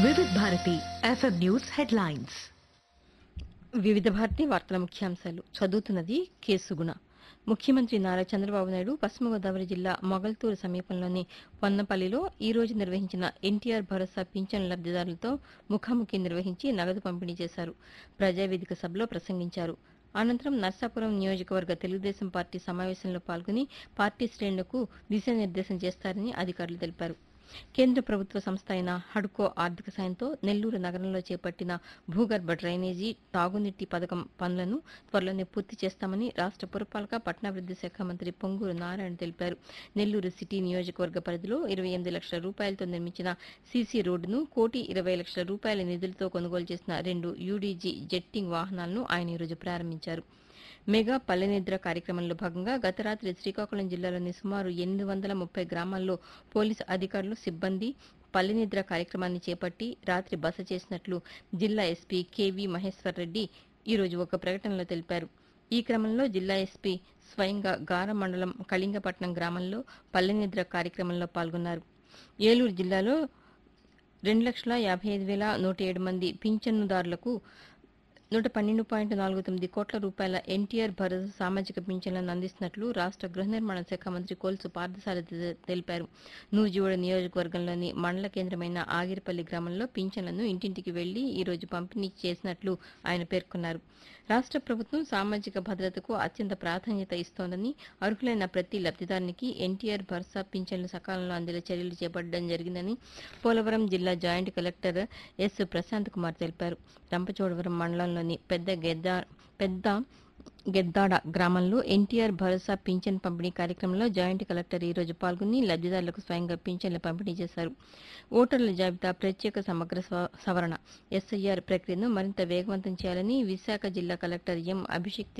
వివిధ Bharati FM news headlines వివిధ భారతి వార్తల ముఖ్యాంశాలు చదువుతున్నది కేసుగుణ ముఖ్యమంత్రి నారా చంద్రబాబు నాయుడు పశ్చిమ గోదావరి జిల్లా మొగల్తూరు సమీపంలోని పొన్నపల్లిలో ఈ రోజు నిర్వహించిన ఎన్టీఆర్ భరోసా పింఛన్ లబ్దిదారులతో ముఖాముఖి నిర్వహించి నగదు పంపిణీ చేశారు ప్రజావేదిక సభలో ప్రసంగించారు అనంతరం నర్సాపురం నియోజకవర్గ తెలుగుదేశం పార్టీ సమావేశంలో పాల్గొని పార్టీ శ్రేణులకు దిశానిర్దేశం చేస్తారని అధికారులు తెలిపారు కేంద్ర ప్రభుత్వ సంస్థ అయిన హడ్కో ఆర్థిక సాయంతో నెల్లూరు నగరంలో చేపట్టిన భూగర్భ డ్రైనేజీ తాగునీటి పథకం పనులను త్వరలోనే పూర్తి చేస్తామని రాష్ట్ర పురపాలక పట్టణాభివృద్ధి శాఖ మంత్రి పొంగూరు నారాయణ తెలిపారు నెల్లూరు సిటీ నియోజకవర్గ పరిధిలో ఇరవై ఎనిమిది లక్షల రూపాయలతో నిర్మించిన సీసీ రోడ్డును కోటి ఇరవై లక్షల రూపాయల నిధులతో కొనుగోలు చేసిన రెండు యూడీజీ జెట్టింగ్ వాహనాలను ఆయన ఈరోజు ప్రారంభించారు మెగా పల్లెనిద్ర కార్యక్రమంలో భాగంగా గత రాత్రి శ్రీకాకుళం జిల్లాలోని సుమారు ఎనిమిది వందల ముప్పై గ్రామాల్లో పోలీసు అధికారులు సిబ్బంది పల్లెనిద్ర కార్యక్రమాన్ని చేపట్టి రాత్రి బస చేసినట్లు జిల్లా ఎస్పీ కెవి మహేశ్వర్ రెడ్డి ఈరోజు ఒక ప్రకటనలో తెలిపారు ఈ క్రమంలో జిల్లా ఎస్పీ స్వయంగా గార మండలం కళింగపట్నం గ్రామంలో పల్లెనిద్ర కార్యక్రమంలో పాల్గొన్నారు ఏలూరు జిల్లాలో రెండు లక్షల యాభై ఐదు వేల నూట ఏడు మంది పింఛన్నుదారులకు నూట పన్నెండు పాయింట్ నాలుగు తొమ్మిది కోట్ల రూపాయల ఎన్టీఆర్ భరోసా సామాజిక పింఛన్లను అందిస్తున్నట్లు రాష్ట్ర గృహ నిర్మాణ శాఖ మంత్రి కొల్సు పార్థసారథి తె- తెలిపారు నూజివీడు నియోజకవర్గంలోని మండల కేంద్రమైన ఆగిరిపల్లి గ్రామంలో పింఛన్లను ఇంటింటికి వెళ్లి ఈ రోజు పంపిణీ చేసినట్లు ఆయన పేర్కొన్నారు రాష్ట్ర ప్రభుత్వం సామాజిక భద్రతకు అత్యంత ప్రాధాన్యత ఇస్తోందని అర్హులైన ప్రతి లబ్దిదారునికి ఎన్టీఆర్ భరోసా పింఛన్లు సకాలంలో అందేలా చర్యలు చేపట్టడం జరిగిందని పోలవరం జిల్లా joint collector S Prashant Kumar తెలిపారు రంపచోడవరం మండలంలోని పెద్ద గెద్ద పెద్ద గెద్దాడ గ్రామంలో ఎన్టీఆర్ భరోసా పింఛన్ పంపిణీ కార్యక్రమంలో జాయింట్ కలెక్టర్ ఈ రోజు పాల్గొని లబ్దిదారులకు స్వయంగా పింఛన్లు పంపిణీ చేశారు ఓటర్ల జాబితా ప్రత్యేక సమగ్ర స్వ- సవరణ ఎస్ఐఆర్ ప్రక్రియను మరింత వేగవంతం చేయాలని విశాఖ జిల్లా కలెక్టర్ ఎం అభిషేక్